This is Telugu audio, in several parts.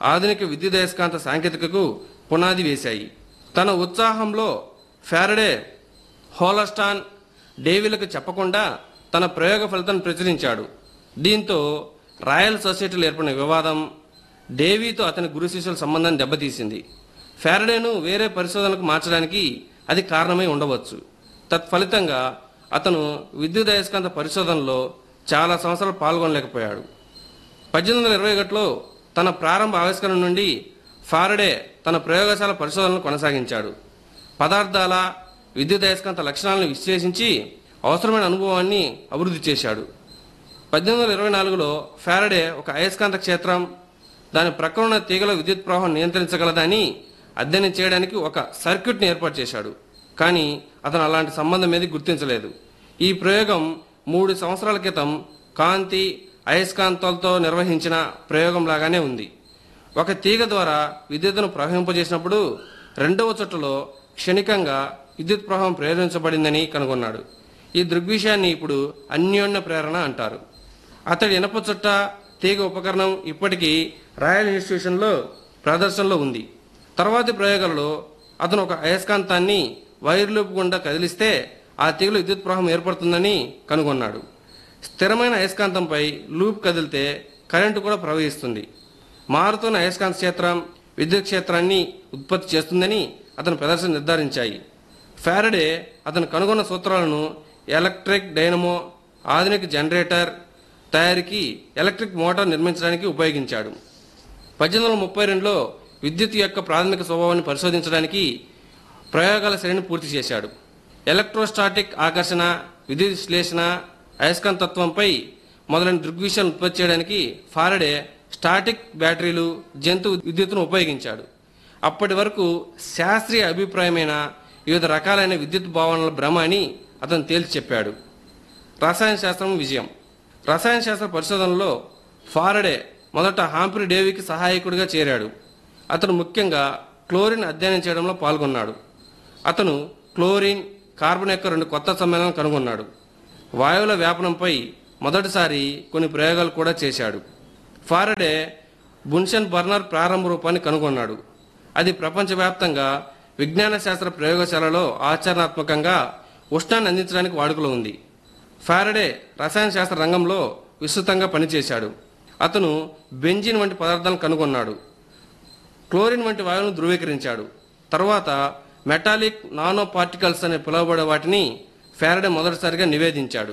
ఆధునిక విద్యుదయస్కాంత సాంకేతికకు పునాది వేశాయి తన ఉత్సాహంలో ఫారడే హోలస్టాన్ డేవిలకు చెప్పకుండా తన ప్రయోగ ఫలితాన్ని ప్రచురించాడు దీంతో రాయల్ సొసైటీలో ఏర్పడిన వివాదం డేవీతో అతని గురు శిష్యుల సంబంధాన్ని దెబ్బతీసింది ఫారడేను వేరే పరిశోధనకు మార్చడానికి అది కారణమై ఉండవచ్చు తత్ఫలితంగా అతను విద్యుదయస్కాంత పరిశోధనలో చాలా సంవత్సరాలు పాల్గొనలేకపోయాడు పద్దెనిమిది వందల ఇరవై ఒకటిలో తన ప్రారంభ ఆవిష్కరణ నుండి ఫారడే తన ప్రయోగశాల పరిశోధనలు కొనసాగించాడు పదార్థాల విద్యుదయస్కాంత లక్షణాలను విశ్లేషించి అవసరమైన అనుభవాన్ని అభివృద్ధి చేశాడు పద్దెనిమిది వందల ఇరవై నాలుగులో ఫారడే ఒక అయస్కాంత క్షేత్రం దాని ప్రక్కన ఉన్న తీగల విద్యుత్ ప్రవాహం నియంత్రించగలదని అధ్యయనం చేయడానికి ఒక సర్క్యూట్ని ఏర్పాటు చేశాడు కానీ అతను అలాంటి సంబంధం ఏది గుర్తించలేదు ఈ ప్రయోగం మూడు సంవత్సరాల క్రితం కాంతి అయస్కాంతాలతో నిర్వహించిన ప్రయోగం లాగానే ఉంది ఒక తీగ ద్వారా విద్యుత్తును ప్రవహింపజేసినప్పుడు రెండవ చుట్టలో క్షణికంగా విద్యుత్ ప్రవాహం ప్రేరేపించబడిందని కనుగొన్నాడు ఈ దృగ్విషయాన్ని ఇప్పుడు అన్యోన్య ప్రేరణ అంటారు అతడి ఇనప చుట్ట తీగ ఉపకరణం ఇప్పటికీ రాయల్ ఇన్స్టిట్యూషన్లో ప్రదర్శనలో ఉంది తర్వాతి ప్రయోగాలలో అతను ఒక అయస్కాంతాన్ని వైర్ లూప్ గుండా కదిలిస్తే ఆ తీగలో విద్యుత్ ప్రవాహం ఏర్పడుతుందని కనుగొన్నాడు స్థిరమైన అయస్కాంతంపై లూప్ కదిలితే కరెంటు కూడా ప్రవహిస్తుంది మారుతున్న అయస్కాంత క్షేత్రం విద్యుత్ క్షేత్రాన్ని ఉత్పత్తి చేస్తుందని అతని ప్రదర్శన నిర్ధారించాయి ఫారడే అతను కనుగొన్న సూత్రాలను ఎలక్ట్రిక్ డైనమో ఆధునిక జనరేటర్ తయారీకి ఎలక్ట్రిక్ మోటార్ నిర్మించడానికి ఉపయోగించాడు పద్దెనిమిది వందల ముప్పై రెండులో విద్యుత్ యొక్క ప్రాథమిక స్వభావాన్ని పరిశోధించడానికి ప్రయోగాల శ్రేణిని పూర్తి చేశాడు ఎలక్ట్రోస్టాటిక్ ఆకర్షణ విద్యుత్ విశ్లేషణ అయస్కాంతత్వంపై మొదలైన దృగ్విషయాలను ఉత్పత్తి చేయడానికి ఫారడే స్టాటిక్ బ్యాటరీలు జంతు విద్యుత్తును ఉపయోగించాడు అప్పటి వరకు శాస్త్రీయ అభిప్రాయమైన వివిధ రకాలైన విద్యుత్ భావనల భ్రమ అని అతను తేల్చి చెప్పాడు రసాయన శాస్త్రం విజయం రసాయన శాస్త్ర పరిశోధనలో ఫారడే మొదట హాంప్రీ డేవికి సహాయకుడిగా చేరాడు అతను ముఖ్యంగా క్లోరిన్ అధ్యయనం చేయడంలో పాల్గొన్నాడు అతను క్లోరిన్ కార్బన్ యొక్క రెండు కొత్త సమ్మేళనాలను కనుగొన్నాడు వాయువుల వ్యాపనంపై మొదటిసారి కొన్ని ప్రయోగాలు కూడా చేశాడు ఫారడే బున్షన్ బర్నర్ ప్రారంభ రూపాన్ని కనుగొన్నాడు అది ప్రపంచవ్యాప్తంగా విజ్ఞాన శాస్త్ర ప్రయోగశాలలో ఆచరణాత్మకంగా ఉష్ణాన్ని అందించడానికి వాడుకలో ఉంది ఫారడే రసాయన శాస్త్ర రంగంలో విస్తృతంగా పనిచేశాడు అతను బెంజిన్ వంటి పదార్థాలను కనుగొన్నాడు క్లోరిన్ వంటి వాయువులను ధృవీకరించాడు తర్వాత మెటాలిక్ నానో పార్టికల్స్ అనే పిలువబడే వాటిని ఫారడే మొదటిసారిగా నివేదించాడు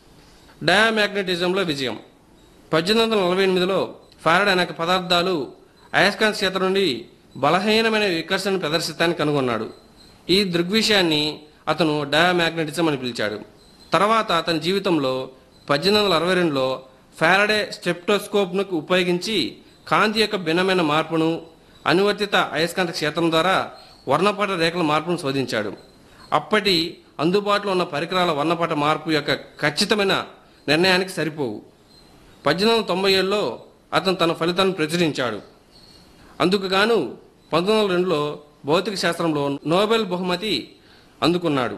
డయామాగ్నెటిజంలో విజయం పద్దెనిమిది వందల నలభై ఎనిమిదిలో ఫారడే అనేక పదార్థాలు అయస్కాంత క్షేత్రం నుండి బలహీనమైన వికర్షణ ప్రదర్శితాన్ని కనుగొన్నాడు ఈ దృగ్విషయాన్ని అతను డయామాగ్నెటిజం అని పిలిచాడు తర్వాత అతని జీవితంలో పద్దెనిమిది వందల అరవై రెండులో ఫారడే స్టెప్టోస్కోప్ను ఉపయోగించి కాంతి యొక్క భిన్నమైన మార్పును అనువర్తిత అయస్కాంత క్షేత్రం ద్వారా వర్ణపట రేఖల మార్పును శోధించాడు అప్పటి అందుబాటులో ఉన్న పరికరాల వర్ణపట మార్పు యొక్క ఖచ్చితమైన నిర్ణయానికి సరిపోవు పద్దెనిమిది వందల తొంభై ఏడులో అతను తన ఫలితాలను ప్రచురించాడు అందుకు గాను పంతొమ్మిది వందల రెండులో భౌతిక శాస్త్రంలో నోబెల్ బహుమతి అందుకున్నాడు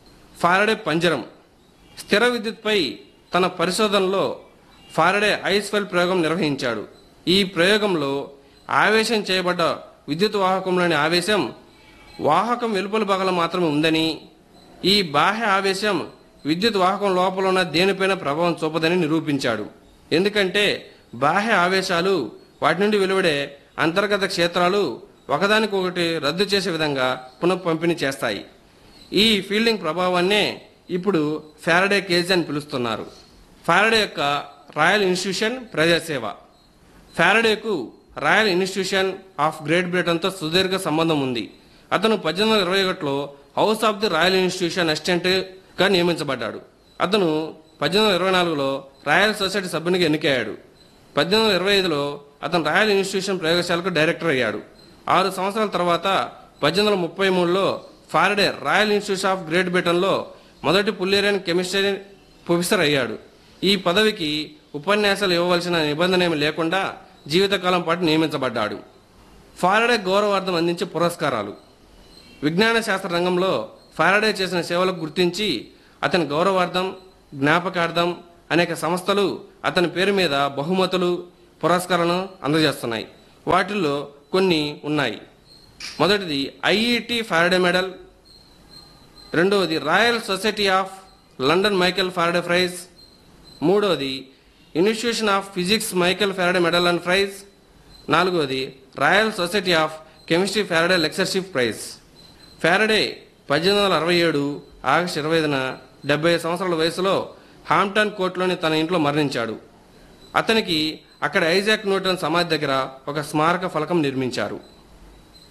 ఫారడే పంజరం స్థిర విద్యుత్పై తన పరిశోధనలో ఫారడే ఐస్వెల్ ప్రయోగం నిర్వహించాడు ఈ ప్రయోగంలో ఆవేశం చేయబడ్డ విద్యుత్ వాహకంలోని ఆవేశం వాహకం వెలుపల భాగంలో మాత్రమే ఉందని ఈ బాహ్య ఆవేశం విద్యుత్ వాహకం లోపల ఉన్న దేనిపైన ప్రభావం చూపదని నిరూపించాడు ఎందుకంటే బాహ్య ఆవేశాలు వాటి నుండి వెలువడే అంతర్గత క్షేత్రాలు ఒకదానికొకటి రద్దు చేసే విధంగా పునఃపంపిణీ చేస్తాయి ఈ ఫీల్డింగ్ ప్రభావాన్నే ఇప్పుడు ఫారడే కేజ్ అని పిలుస్తున్నారు ఫారడే యొక్క రాయల్ ఇన్స్టిట్యూషన్ ప్రజాసేవ ఫారడేకు రాయల్ ఇన్స్టిట్యూషన్ ఆఫ్ గ్రేట్ బ్రిటన్తో సుదీర్ఘ సంబంధం ఉంది అతను పద్దెనిమిది వందల ఇరవై ఒకటిలో house of the Royal Institution అసిస్టెంట్గా నియమించబడ్డాడు అతను పద్దెనిమిది వందల ఇరవై నాలుగులో రాయల్ సొసైటీ సభ్యునిగా ఎన్నికయ్యాడు పద్దెనిమిది వందల ఇరవై ఐదులో అతను రాయల్ ఇన్స్టిట్యూషన్ ప్రయోగశాలకు డైరెక్టర్ అయ్యాడు ఆరు సంవత్సరాల తర్వాత పద్దెనిమిది వందల ముప్పై మూడులో Faraday Royal Institution of Great బ్రిటన్లో మొదటి పుల్లేరియన్ కెమిస్ట్రీ ప్రొఫెసర్ అయ్యాడు ఈ పదవికి ఉపన్యాసాలు ఇవ్వవలసిన నిబంధన ఏమీ లేకుండా జీవితకాలం పాటు నియమించబడ్డాడు ఫారడే గౌరవార్థం అందించే పురస్కారాలు విజ్ఞాన శాస్త్ర రంగంలో ఫారడే చేసిన సేవలకు గుర్తించి అతని గౌరవార్థం జ్ఞాపకార్థం అనేక సంస్థలు అతని పేరు మీద బహుమతులు పురస్కారాలను అందజేస్తున్నాయి వాటిల్లో కొన్ని ఉన్నాయి మొదటిది ఐఈటి ఫారడే మెడల్ రెండవది Royal Society of London Michael Faraday prize మూడవది Institution of Physics Michael Faraday medal and prize నాలుగవది Royal Society of Chemistry Faraday lectureship prize Faraday పద్దెనిమిది వందల అరవై ఏడు ఆగస్టు ఇరవై ఐదున డెబ్బై సంవత్సరాల వయసులో హాంప్టన్ కోర్టులోని తన ఇంట్లో మరణించాడు అతనికి అక్కడ ఐజాక్ న్యూటన్ సమాధి దగ్గర ఒక స్మారక ఫలకం నిర్మించారు